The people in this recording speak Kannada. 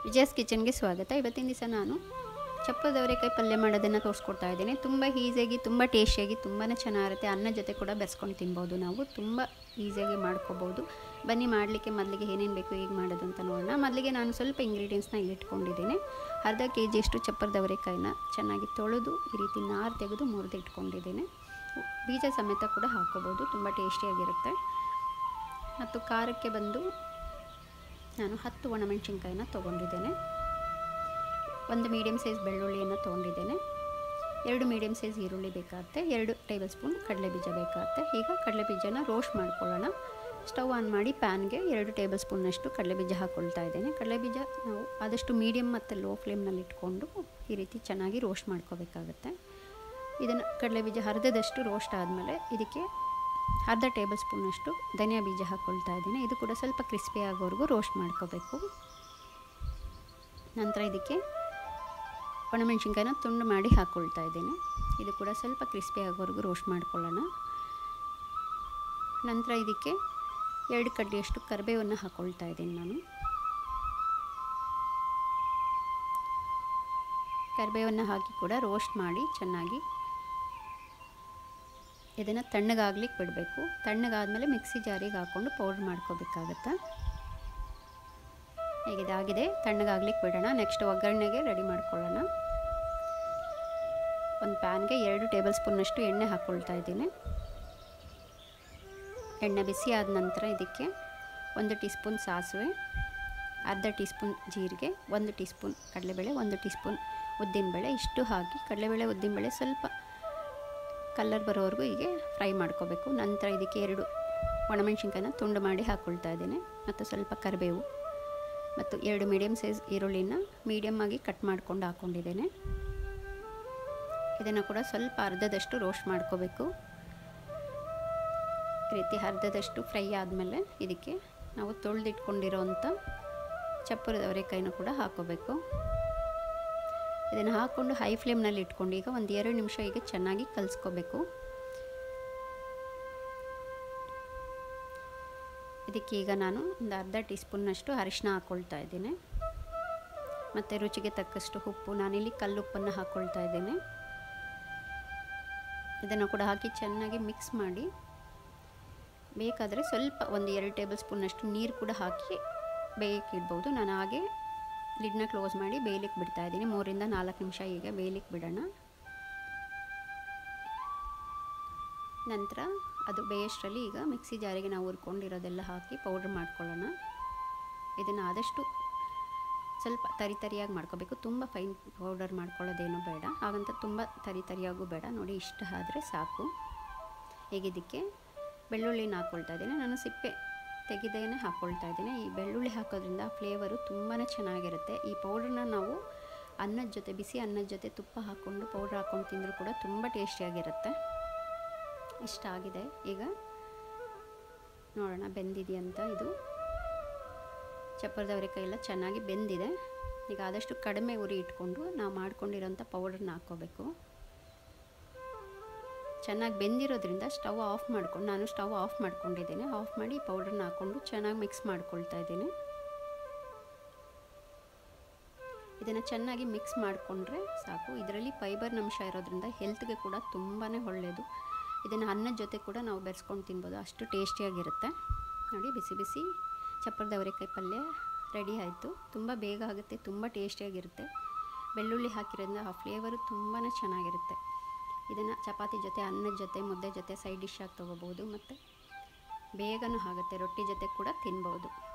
ವಿಜಯಸ್ ಕಿಚನ್ಗೆ ಸ್ವಾಗತ ಇವತ್ತಿನ ದಿವಸ ನಾನು ಚಪ್ಪದ ಅವರೆಕಾಯಿ ಪಲ್ಯ ಮಾಡೋದನ್ನು ತೋರಿಸ್ಕೊಡ್ತಾ ಇದ್ದೀನಿ ತುಂಬ ಈಸಿಯಾಗಿ ತುಂಬ ಟೇಸ್ಟಿಯಾಗಿ ತುಂಬಾ ಚೆನ್ನಾಗಿರುತ್ತೆ ಅನ್ನ ಜೊತೆ ಕೂಡ ಬೆರೆಸ್ಕೊಂಡು ತಿನ್ಬೋದು ನಾವು ತುಂಬ ಈಸಿಯಾಗಿ ಮಾಡ್ಕೋಬೋದು ಬನ್ನಿ ಮಾಡಲಿಕ್ಕೆ ಮೊದಲಿಗೆ ಏನೇನು ಬೇಕು ಹೇಗೆ ಮಾಡೋದು ಅಂತ ನೋಡೋಣ ಮೊದಲಿಗೆ ನಾನು ಸ್ವಲ್ಪ ಇಂಗ್ರೀಡಿಯೆಂಟ್ಸ್ನ ಇಲ್ಲಿ ಇಟ್ಕೊಂಡಿದ್ದೀನಿ ಅರ್ಧ ಕೆ ಜಿಯಷ್ಟು ಚಪ್ಪರದ ಅವರೆಕಾಯಿನ ಚೆನ್ನಾಗಿ ತೊಳೆದು ಈ ರೀತಿ ನಾರು ತೆಗೆದು ಮುರಿದು ಇಟ್ಕೊಂಡಿದ್ದೀನಿ ಬೀಜ ಸಮೇತ ಕೂಡ ಹಾಕ್ಕೋಬೋದು ತುಂಬ ಟೇಸ್ಟಿಯಾಗಿರುತ್ತೆ ಮತ್ತು ಖಾರಕ್ಕೆ ಬಂದು ನಾನು ಹತ್ತು ಒಣಮೆಣಸಿನ್ಕಾಯಿನ ತೊಗೊಂಡಿದ್ದೇನೆ ಒಂದು ಮೀಡಿಯಮ್ ಸೈಜ್ ಬೆಳ್ಳುಳ್ಳಿಯನ್ನು ತೊಗೊಂಡಿದ್ದೇನೆ ಎರಡು ಮೀಡಿಯಮ್ ಸೈಜ್ ಈರುಳ್ಳಿ ಬೇಕಾಗುತ್ತೆ ಎರಡು ಟೇಬಲ್ ಸ್ಪೂನ್ ಕಡಲೆಬೀಜ ಬೇಕಾಗುತ್ತೆ ಈಗ ಕಡಲೆಬೀಜನ ರೋಸ್ಟ್ ಮಾಡ್ಕೊಳ್ಳೋಣ ಸ್ಟವ್ ಆನ್ ಮಾಡಿ ಪ್ಯಾನ್ಗೆ ಎರಡು ಟೇಬಲ್ ಸ್ಪೂನ್ನಷ್ಟು ಕಡಲೆಬೀಜ ಹಾಕ್ಕೊಳ್ತಾ ಇದ್ದೇನೆ ಕಡಲೆಬೀಜ ನಾವು ಆದಷ್ಟು ಮೀಡಿಯಮ್ ಮತ್ತು ಲೋ ಫ್ಲೇಮ್ನಲ್ಲಿ ಇಟ್ಕೊಂಡು ಈ ರೀತಿ ಚೆನ್ನಾಗಿ ರೋಸ್ಟ್ ಮಾಡ್ಕೋಬೇಕಾಗತ್ತೆ ಇದನ್ನು ಕಡಲೆಬೀಜ ಅರ್ಧದಷ್ಟು ರೋಸ್ಟ್ ಆದಮೇಲೆ ಇದಕ್ಕೆ ಅರ್ಧ ಟೇಬಲ್ ಸ್ಪೂನಷ್ಟು ಧನಿಯಾ ಬೀಜ ಹಾಕ್ಕೊಳ್ತಾ ಇದ್ದೀನಿ ಇದು ಕೂಡ ಸ್ವಲ್ಪ ಕ್ರಿಸ್ಪಿ ಆಗೋವರೆಗೂ ರೋಸ್ಟ್ ಮಾಡ್ಕೋಬೇಕು ನಂತರ ಇದಕ್ಕೆ ಒಣಮೆಣ್ಸಿನ್ಕಾಯಿನ ತುಂಡು ಮಾಡಿ ಹಾಕ್ಕೊಳ್ತಾ ಇದ್ದೇನೆ ಇದು ಕೂಡ ಸ್ವಲ್ಪ ಕ್ರಿಸ್ಪಿ ಆಗೋವರೆಗೂ ರೋಸ್ಟ್ ಮಾಡ್ಕೊಳ್ಳೋಣ ನಂತರ ಇದಕ್ಕೆ ಎರಡು ಕಡ್ಡಿಯಷ್ಟು ಕರಿಬೇವನ್ನು ಹಾಕ್ಕೊಳ್ತಾ ಇದ್ದೀನಿ ನಾನು ಕರಿಬೇವನ್ನು ಹಾಕಿ ಕೂಡ ರೋಸ್ಟ್ ಮಾಡಿ ಚೆನ್ನಾಗಿ ಇದನ್ನು ತಣ್ಣಗಾಗ್ಲಿಕ್ಕೆ ಬಿಡಬೇಕು ತಣ್ಣಗಾದ್ಮೇಲೆ ಮಿಕ್ಸಿ ಜಾರಿಗೆ ಹಾಕ್ಕೊಂಡು ಪೌಡ್ರ್ ಮಾಡ್ಕೋಬೇಕಾಗತ್ತೆ ಈಗ ಇದಾಗಿದೆ ತಣ್ಣಗಾಗ್ಲಿಕ್ಕೆ ಬಿಡೋಣ ನೆಕ್ಸ್ಟ್ ಒಗ್ಗರಣೆಗೆ ರೆಡಿ ಮಾಡ್ಕೊಳ್ಳೋಣ ಒಂದು ಪ್ಯಾನ್ಗೆ ಎರಡು ಟೇಬಲ್ ಸ್ಪೂನ್ನಷ್ಟು ಎಣ್ಣೆ ಹಾಕ್ಕೊಳ್ತಾ ಇದ್ದೀನಿ ಎಣ್ಣೆ ಬಿಸಿ ಆದ ನಂತರ ಇದಕ್ಕೆ ಒಂದು ಟೀ ಸ್ಪೂನ್ ಸಾಸಿವೆ ಅರ್ಧ ಟೀ ಸ್ಪೂನ್ ಜೀರಿಗೆ ಒಂದು ಟೀ ಸ್ಪೂನ್ ಕಡಲೆಬೇಳೆ ಒಂದು ಟೀ ಸ್ಪೂನ್ ಉದ್ದಿನಬೇಳೆ ಇಷ್ಟು ಹಾಕಿ ಕಡಲೆಬೇಳೆ ಉದ್ದಿನಬೇಳೆ ಸ್ವಲ್ಪ ಕಲರ್ ಬರೋವರೆಗೂ ಹೀಗೆ ಫ್ರೈ ಮಾಡ್ಕೋಬೇಕು ನಂತರ ಇದಕ್ಕೆ ಎರಡು ಒಣಮೆಣ್ಸಿನ್ಕಾಯಿನ ತುಂಡು ಮಾಡಿ ಹಾಕ್ಕೊಳ್ತಾ ಇದ್ದೀನಿ ಮತ್ತು ಸ್ವಲ್ಪ ಕರಿಬೇವು ಮತ್ತು ಎರಡು ಮೀಡಿಯಮ್ ಸೈಜ್ ಈರುಳ್ಳಿನ ಮೀಡಿಯಮ್ ಆಗಿ ಕಟ್ ಮಾಡ್ಕೊಂಡು ಹಾಕ್ಕೊಂಡಿದ್ದೇನೆ ಇದನ್ನು ಕೂಡ ಸ್ವಲ್ಪ ಅರ್ಧದಷ್ಟು ರೋಸ್ಟ್ ಮಾಡ್ಕೋಬೇಕು ಈ ರೀತಿ ಅರ್ಧದಷ್ಟು ಫ್ರೈ ಆದಮೇಲೆ ಇದಕ್ಕೆ ನಾವು ತೊಳೆದಿಟ್ಕೊಂಡಿರೋವಂಥ ಚಪ್ಪರದ ಅವರೆಕಾಯಿನ ಕೂಡ ಹಾಕೋಬೇಕು ಇದನ್ನು ಹಾಕ್ಕೊಂಡು ಹೈ ಫ್ಲೇಮ್ನಲ್ಲಿ ಇಟ್ಕೊಂಡು ಈಗ ಒಂದು ಎರಡು ನಿಮಿಷ ಈಗ ಚೆನ್ನಾಗಿ ಕಲಿಸ್ಕೋಬೇಕು ಇದಕ್ಕೆ ಈಗ ನಾನು ಒಂದು ಅರ್ಧ ಟೀ ಸ್ಪೂನ್ನಷ್ಟು ಅರಿಶಿನ ಹಾಕ್ಕೊಳ್ತಾ ಇದ್ದೀನಿ ಮತ್ತು ರುಚಿಗೆ ತಕ್ಕಷ್ಟು ಉಪ್ಪು ನಾನಿಲ್ಲಿ ಕಲ್ಲುಪ್ಪನ್ನು ಹಾಕ್ಕೊಳ್ತಾ ಇದ್ದೇನೆ ಇದನ್ನು ಕೂಡ ಹಾಕಿ ಚೆನ್ನಾಗಿ ಮಿಕ್ಸ್ ಮಾಡಿ ಬೇಕಾದರೆ ಸ್ವಲ್ಪ ಒಂದು ಎರಡು ಟೇಬಲ್ ಸ್ಪೂನ್ನಷ್ಟು ನೀರು ಕೂಡ ಹಾಕಿ ಬೇಯಕ್ಕೆ ಇಡ್ಬೋದು ನಾನು ಹಾಗೆ ಲಿಡ್ನ ಕ್ಲೋಸ್ ಮಾಡಿ ಬೇಯಲಿಕ್ಕೆ ಬಿಡ್ತಾ ಇದ್ದೀನಿ ಮೂರಿಂದ ನಾಲ್ಕು ನಿಮಿಷ ಈಗ ಬೇಯಲಿಕ್ಕೆ ಬಿಡೋಣ ನಂತರ ಅದು ಬೇಯಷ್ಟರಲ್ಲಿ ಈಗ ಮಿಕ್ಸಿ ಜಾರಿಗೆ ನಾವು ಹುರ್ಕೊಂಡಿರೋದೆಲ್ಲ ಹಾಕಿ ಪೌಡ್ರ್ ಮಾಡ್ಕೊಳ್ಳೋಣ ಇದನ್ನು ಆದಷ್ಟು ಸ್ವಲ್ಪ ತರಿ ತರಿಯಾಗಿ ಮಾಡ್ಕೋಬೇಕು ತುಂಬ ಫೈನ್ ಪೌಡರ್ ಮಾಡ್ಕೊಳ್ಳೋದೇನು ಬೇಡ ಹಾಗಂತ ತುಂಬ ತರಿ ತರಿಯಾಗೂ ಬೇಡ ನೋಡಿ ಇಷ್ಟ ಆದರೆ ಸಾಕು ಈಗ ಇದಕ್ಕೆ ಬೆಳ್ಳುಳ್ಳಿನ ಹಾಕ್ಕೊಳ್ತಾ ಇದ್ದೀನಿ ನಾನು ಸಿಪ್ಪೆ ತೆಗೆದೇನೆ ಹಾಕ್ಕೊಳ್ತಾ ಇದ್ದೀನಿ ಈ ಬೆಳ್ಳುಳ್ಳಿ ಹಾಕೋದ್ರಿಂದ ಫ್ಲೇವರು ತುಂಬಾ ಚೆನ್ನಾಗಿರುತ್ತೆ ಈ ಪೌಡ್ರನ್ನ ನಾವು ಅನ್ನದ ಜೊತೆ ಬಿಸಿ ಅನ್ನದ ಜೊತೆ ತುಪ್ಪ ಹಾಕ್ಕೊಂಡು ಪೌಡ್ರ್ ಹಾಕ್ಕೊಂಡು ತಿಂದರೂ ಕೂಡ ತುಂಬ ಟೇಸ್ಟಿಯಾಗಿರುತ್ತೆ ಇಷ್ಟ ಆಗಿದೆ ಈಗ ನೋಡೋಣ ಬೆಂದಿದೆಯಂತ ಇದು ಚಪ್ಪರದ ಅವರೆಕಾಯಿ ಎಲ್ಲ ಚೆನ್ನಾಗಿ ಬೆಂದಿದೆ ಈಗ ಆದಷ್ಟು ಕಡಿಮೆ ಉರಿ ಇಟ್ಕೊಂಡು ನಾವು ಮಾಡ್ಕೊಂಡಿರೋಂಥ ಪೌಡ್ರನ್ನ ಹಾಕ್ಕೋಬೇಕು ಚೆನ್ನಾಗಿ ಬೆಂದಿರೋದ್ರಿಂದ ಸ್ಟವ್ ಆಫ್ ಮಾಡ್ಕೊಂಡು ನಾನು ಸ್ಟವ್ ಆಫ್ ಮಾಡ್ಕೊಂಡಿದ್ದೇನೆ ಆಫ್ ಮಾಡಿ ಪೌಡ್ರನ್ನ ಹಾಕ್ಕೊಂಡು ಚೆನ್ನಾಗಿ ಮಿಕ್ಸ್ ಮಾಡ್ಕೊಳ್ತಾ ಇದ್ದೀನಿ ಇದನ್ನು ಚೆನ್ನಾಗಿ ಮಿಕ್ಸ್ ಮಾಡಿಕೊಂಡ್ರೆ ಸಾಕು ಇದರಲ್ಲಿ ಫೈಬರ್ ಅಂಶ ಇರೋದ್ರಿಂದ ಹೆಲ್ತ್ಗೆ ಕೂಡ ತುಂಬಾ ಒಳ್ಳೆಯದು ಇದನ್ನು ಅನ್ನದ ಜೊತೆ ಕೂಡ ನಾವು ಬೆರೆಸ್ಕೊಂಡು ತಿನ್ಬೋದು ಅಷ್ಟು ಟೇಸ್ಟಿಯಾಗಿರುತ್ತೆ ನೋಡಿ ಬಿಸಿ ಬಿಸಿ ಚಪ್ಪರದ ಅವರೆಕಾಯಿ ಪಲ್ಯ ರೆಡಿ ಆಯಿತು ತುಂಬ ಬೇಗ ಆಗುತ್ತೆ ತುಂಬ ಟೇಸ್ಟಿಯಾಗಿರುತ್ತೆ ಬೆಳ್ಳುಳ್ಳಿ ಹಾಕಿರೋದ್ರಿಂದ ಆ ಫ್ಲೇವರು ತುಂಬಾ ಚೆನ್ನಾಗಿರುತ್ತೆ ಇದನ್ನು ಚಪಾತಿ ಜೊತೆ ಅನ್ನದ ಜೊತೆ ಮುದ್ದೆ ಜೊತೆ ಸೈಡ್ ಡಿಶ್ ಆಗಿ ತೊಗೋಬೋದು ಮತ್ತು ಬೇಗನೂ ಆಗುತ್ತೆ ರೊಟ್ಟಿ ಜೊತೆ ಕೂಡ ತಿನ್ಬೋದು